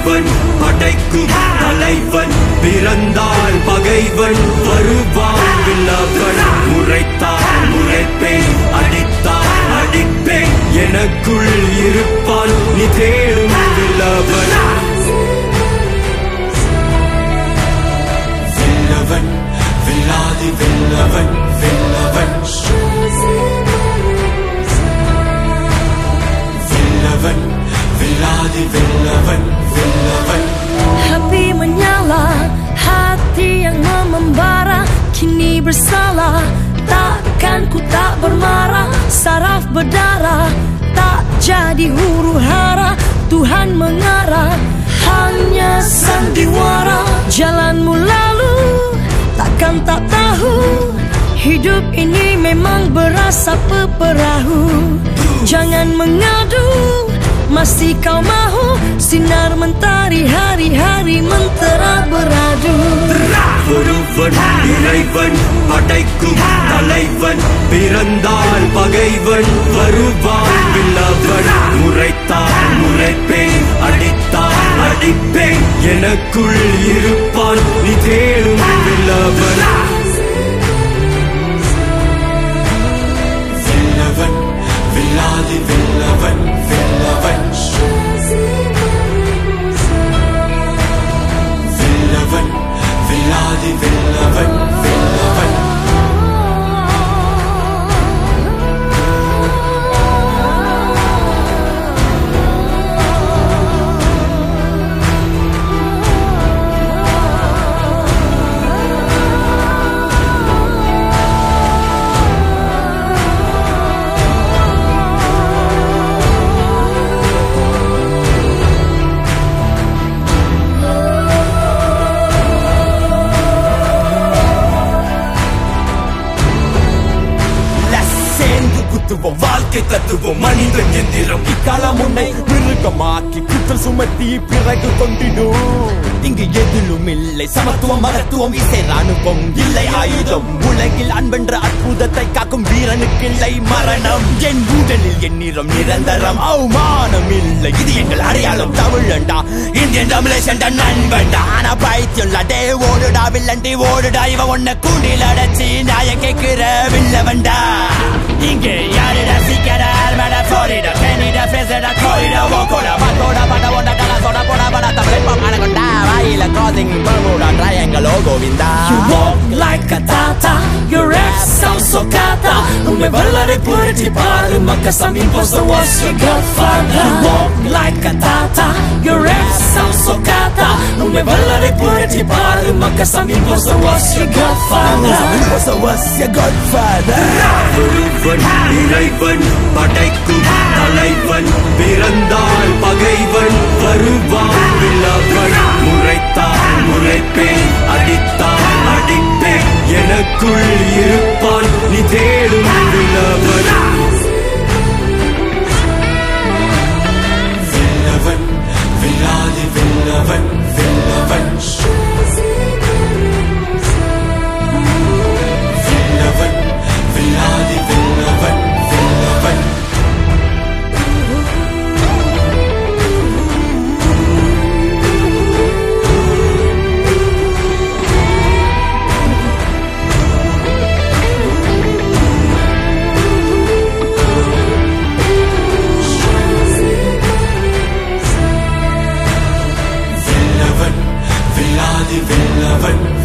தலைவன் படைக்கும் தலைவன் பிறந்தால் பகைவன் வருவான் வில்லவன் முறைத்தால் முறைப்பேன் அடித்தால் அடிப்பேன் எனக்குள் இருப்பான் நீ தேடும் வில்லவன் வில்லவன் வில்லாதி வில்லவன் வில்லவன் வில்லவன் வில்லாதி வில்லவன் வில்லவன் Api menyala Hati yang membara Kini bersalah Takkan ku tak bermarah Saraf berdarah Tak jadi huru hara Tuhan mengarah Hanya sandiwara Jalanmu lalu Takkan tak tahu Hidup ini memang berasa peperahu Jangan mengadu Masih kau mahu Sinar mentari hari-hari mentera beradu ஒருவன் இறைவன் படைக்கும் தலைவன் பிறந்தால் பகைவன் வருவான் வில்லவன் முறைத்தால் முறைப்பேன் அடித்தால் அடிப்பேன் எனக்குள் இருப்பான் நீ தேடும் வில்லவன் வில்லவன் வில்லாதி வில்லவன் வில்லவன் வில்லவன் வில்லாதி வில்லவன் வில்லவன் சேர்ந்து குத்துவோம் வாழ்க்கை தத்துவம் மனிதன் எந்திரம் இக்காலம் உன்னை மிருகமாக்கி குத்தல் சுமத்தி பிறகு கொண்டிடும் இங்கு எதிலும் இல்லை சமத்துவம் மகத்துவம் இசை ராணுவம் இல்லை ஆயுதம் உலகில் அன்பென்ற அற்புதத்தை காக்கும் வீரனுக்கு இல்லை மரணம் என் உடலில் என் நிறம் நிரந்தரம் அவமானம் இல்லை இது எங்கள் அடையாளம் தமிழண்டா இந்தியன் தமிழேஷன்டா நண்பன்டா ஆனா பைத்தியம் டே ஓடுடா வில்லண்டி ஓடுடா இவ உன்னை கூண்டில் அடைச்சி நாய கேட்கிற வில்லவன்டா இங்கே யாருடா சீக்கிர ஆர்மடா போரிடா பெனிடா பேசடா கோரிடா ஓகோடா பாத்தோடா பாட்ட ஓட கலா சோடா போடா படா தமிழ் அனகொண்டா வாயில crossing Bermuda Triangle oh Govinda You walk like a tata Your ass sounds so kata Umebala purity paru Makasam imposter was your godfather You walk like a tata Your ass sounds so kata Umebala purity paru Makasam imposter was your godfather So what's your godfather? ஒருவன் இறைவன் படைக்கும் தலைவன் பிறந்தால் பகைவன் வருவான் வில்லவன் முறைத்தால் முறைப்பேன் அடித்தால் அடிப்பேன் எனக்குள் இருப்பான் நீ தேடும் வில்லவன் வில்லவன் வில்லாதி வில்லவன் வில்லவன் வில்லவன் வில்லாதி வில்லவன் வில்லவன் வில்லவன் வில்லாதி வில்லவன்